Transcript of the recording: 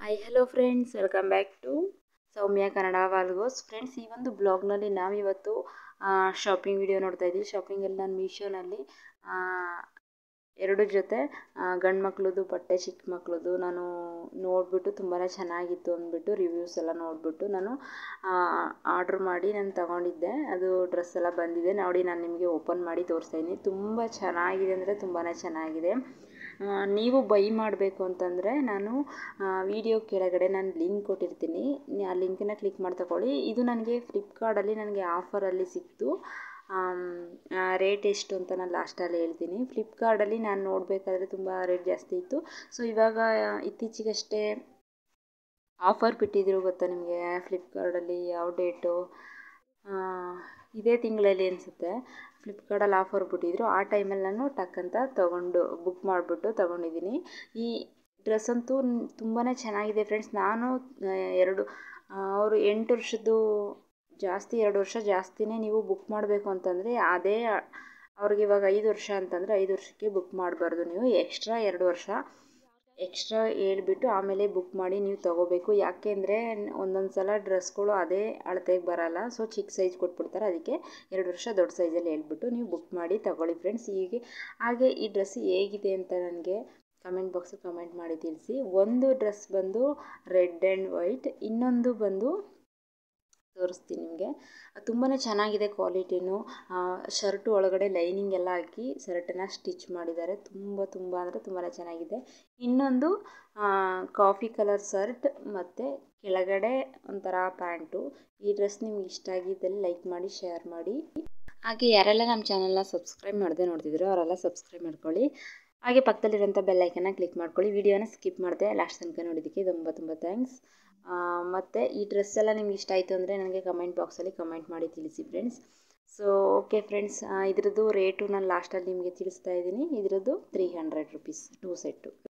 hi hello friends welcome back to Soumya Kannada vlogs friends ಈ ಒಂದು ಬ್ಲಾಗ್ನಲ್ಲಿ ನಾವಿವತ್ತು ಶಾಪಿಂಗ್ ವಿಡಿಯೋ ನೋಡ್ತಾ ಇದ್ದೀವಿ ಶಾಪಿಂಗಲ್ಲಿ ನಾನು ಮೀಶೋನಲ್ಲಿ ಎರಡು ಜೊತೆ ಗಂಡು ಮಕ್ಳದ್ದು ಬಟ್ಟೆ ಚಿಕ್ಕ ಮಕ್ಳದ್ದು ನಾನು ನೋಡಿಬಿಟ್ಟು ತುಂಬಾ ಚೆನ್ನಾಗಿತ್ತು ಅಂದ್ಬಿಟ್ಟು ರಿವ್ಯೂಸ್ ಎಲ್ಲ ನೋಡಿಬಿಟ್ಟು ನಾನು ಆರ್ಡ್ರ್ ಮಾಡಿ ನಾನು ತಗೊಂಡಿದ್ದೆ ಅದು ಡ್ರೆಸ್ ಎಲ್ಲ ಬಂದಿದೆ ನೋಡಿ ನಾನು ನಿಮಗೆ ಓಪನ್ ಮಾಡಿ ತೋರಿಸ್ತಾ ಇದ್ದೀನಿ ತುಂಬ ಚೆನ್ನಾಗಿದೆ ಅಂದರೆ ತುಂಬಾ ಚೆನ್ನಾಗಿದೆ ನೀವು ಬೈ ಮಾಡಬೇಕು ಅಂತಂದರೆ ನಾನು ವಿಡಿಯೋ ಕೆಳಗಡೆ ನಾನು ಲಿಂಕ್ ಕೊಟ್ಟಿರ್ತೀನಿ ಆ ಲಿಂಕನ್ನ ಕ್ಲಿಕ್ ಮಾಡಿ ತಗೊಳ್ಳಿ ಇದು ನನಗೆ ಫ್ಲಿಪ್ಕಾರ್ಟಲ್ಲಿ ನನಗೆ ಆಫರಲ್ಲಿ ಸಿಕ್ತು ರೇಟ್ ಎಷ್ಟು ಅಂತ ನಾನು ಲಾಸ್ಟಲ್ಲಿ ಹೇಳ್ತೀನಿ ಫ್ಲಿಪ್ಕಾರ್ಟಲ್ಲಿ ನಾನು ನೋಡಬೇಕಾದ್ರೆ ತುಂಬ ರೇಟ್ ಜಾಸ್ತಿ ಇತ್ತು ಸೊ ಇವಾಗ ಇತ್ತೀಚೆಗಷ್ಟೇ ಆಫರ್ ಬಿಟ್ಟಿದ್ರು ಗೊತ್ತಾ ನಿಮಗೆ ಫ್ಲಿಪ್ಕಾರ್ಟಲ್ಲಿ ಯಾವ ಡೇಟು ಇದೇ ತಿಂಗಳಲ್ಲಿ ಅನಿಸುತ್ತೆ ಫ್ಲಿಪ್ಕಾರ್ಟಲ್ಲಿ ಆಫರ್ ಬಿಟ್ಟಿದ್ರು ಆ ಟೈಮಲ್ಲಿ ನಾನು ಟಕ್ ಅಂತ ತೊಗೊಂಡು ಬುಕ್ ಮಾಡಿಬಿಟ್ಟು ತೊಗೊಂಡಿದ್ದೀನಿ ಈ ಡ್ರೆಸ್ ಅಂತೂ ತುಂಬಾ ಚೆನ್ನಾಗಿದೆ ಫ್ರೆಂಡ್ಸ್ ನಾನು ಎರಡು ಅವರು ಎಂಟು ವರ್ಷದ್ದು ಜಾಸ್ತಿ ಎರಡು ವರ್ಷ ಜಾಸ್ತಿನೇ ನೀವು ಬುಕ್ ಮಾಡಬೇಕು ಅಂತಂದರೆ ಅದೇ ಅವ್ರಿಗೆ ಇವಾಗ ಐದು ವರ್ಷ ಅಂತಂದರೆ ಐದು ವರ್ಷಕ್ಕೆ ಬುಕ್ ಮಾಡಬಾರ್ದು ನೀವು ಎಕ್ಸ್ಟ್ರಾ ಎರಡು ವರ್ಷ ಎಕ್ಸ್ಟ್ರಾ ಹೇಳ್ಬಿಟ್ಟು ಆಮೇಲೆ ಬುಕ್ ಮಾಡಿ ನೀವು ತೊಗೋಬೇಕು ಯಾಕೆಂದರೆ ಒಂದೊಂದು ಸಲ ಡ್ರೆಸ್ಗಳು ಅದೇ ಅಳತೆಗೆ ಬರೋಲ್ಲ ಸೊ ಚಿಕ್ಕ ಸೈಜ್ ಕೊಟ್ಬಿಡ್ತಾರೆ ಅದಕ್ಕೆ ಎರಡು ವರ್ಷ ದೊಡ್ಡ ಸೈಜಲ್ಲಿ ಹೇಳ್ಬಿಟ್ಟು ನೀವು ಬುಕ್ ಮಾಡಿ ತಗೊಳ್ಳಿ ಫ್ರೆಂಡ್ಸ್ ಹೀಗೆ ಹಾಗೆ ಈ ಡ್ರೆಸ್ ಹೇಗಿದೆ ಅಂತ ನನಗೆ ಕಮೆಂಟ್ ಬಾಕ್ಸಲ್ಲಿ ಕಮೆಂಟ್ ಮಾಡಿ ತಿಳಿಸಿ ಒಂದು ಡ್ರೆಸ್ ಬಂದು ರೆಡ್ ಆ್ಯಂಡ್ ವೈಟ್ ಇನ್ನೊಂದು ಬಂದು ತೋರಿಸ್ತೀನಿ ನಿಮಗೆ ತುಂಬಾ ಚೆನ್ನಾಗಿದೆ ಕ್ವಾಲಿಟಿನೂ ಶರ್ಟು ಒಳಗಡೆ ಲೈನಿಂಗ್ ಎಲ್ಲ ಹಾಕಿ ಶರ್ಟನ್ನು ಸ್ಟಿಚ್ ಮಾಡಿದ್ದಾರೆ ತುಂಬ ತುಂಬ ಅಂದರೆ ತುಂಬಾ ಚೆನ್ನಾಗಿದೆ ಇನ್ನೊಂದು ಕಾಫಿ ಕಲರ್ ಶರ್ಟ್ ಮತ್ತು ಕೆಳಗಡೆ ಒಂಥರ ಪ್ಯಾಂಟು ಈ ಡ್ರೆಸ್ ನಿಮ್ಗೆ ಇಷ್ಟ ಆಗಿದ್ದಲ್ಲಿ ಲೈಕ್ ಮಾಡಿ ಶೇರ್ ಮಾಡಿ ಹಾಗೆ ಯಾರೆಲ್ಲ ನಮ್ಮ ಚಾನಲ್ನ ಸಬ್ಸ್ಕ್ರೈಬ್ ಮಾಡದೆ ನೋಡ್ತಿದ್ರು ಅವರೆಲ್ಲ ಸಬ್ಸ್ಕ್ರೈಬ್ ಮಾಡ್ಕೊಳ್ಳಿ ಹಾಗೆ ಪಕ್ಕದಲ್ಲಿರೋಂಥ ಬೆಲ್ಲೈಕನ್ನ ಕ್ಲಿಕ್ ಮಾಡ್ಕೊಳ್ಳಿ ವಿಡಿಯೋನ ಸ್ಕಿಪ್ ಮಾಡಿದೆ ಲಾಸ್ಟ್ ತನಕ ನೋಡಿದ್ದಕ್ಕೆ ತುಂಬ ತುಂಬ ಥ್ಯಾಂಕ್ಸ್ ಮತ್ತು ಈ ಡ್ರೆಸ್ ಎಲ್ಲ ನಿಮ್ಗೆ ಇಷ್ಟ ಆಯಿತು ಅಂದರೆ ನನಗೆ ಕಮೆಂಟ್ ಬಾಕ್ಸಲ್ಲಿ ಕಮೆಂಟ್ ಮಾಡಿ ತಿಳಿಸಿ ಫ್ರೆಂಡ್ಸ್ ಸೊ ಓಕೆ ಫ್ರೆಂಡ್ಸ್ ಇದ್ರದ್ದು ರೇಟು ನಾನು ಲಾಸ್ಟಲ್ಲಿ ನಿಮಗೆ ತಿಳಿಸ್ತಾ ಇದ್ದೀನಿ ಇದ್ರದ್ದು three hundred rupees two set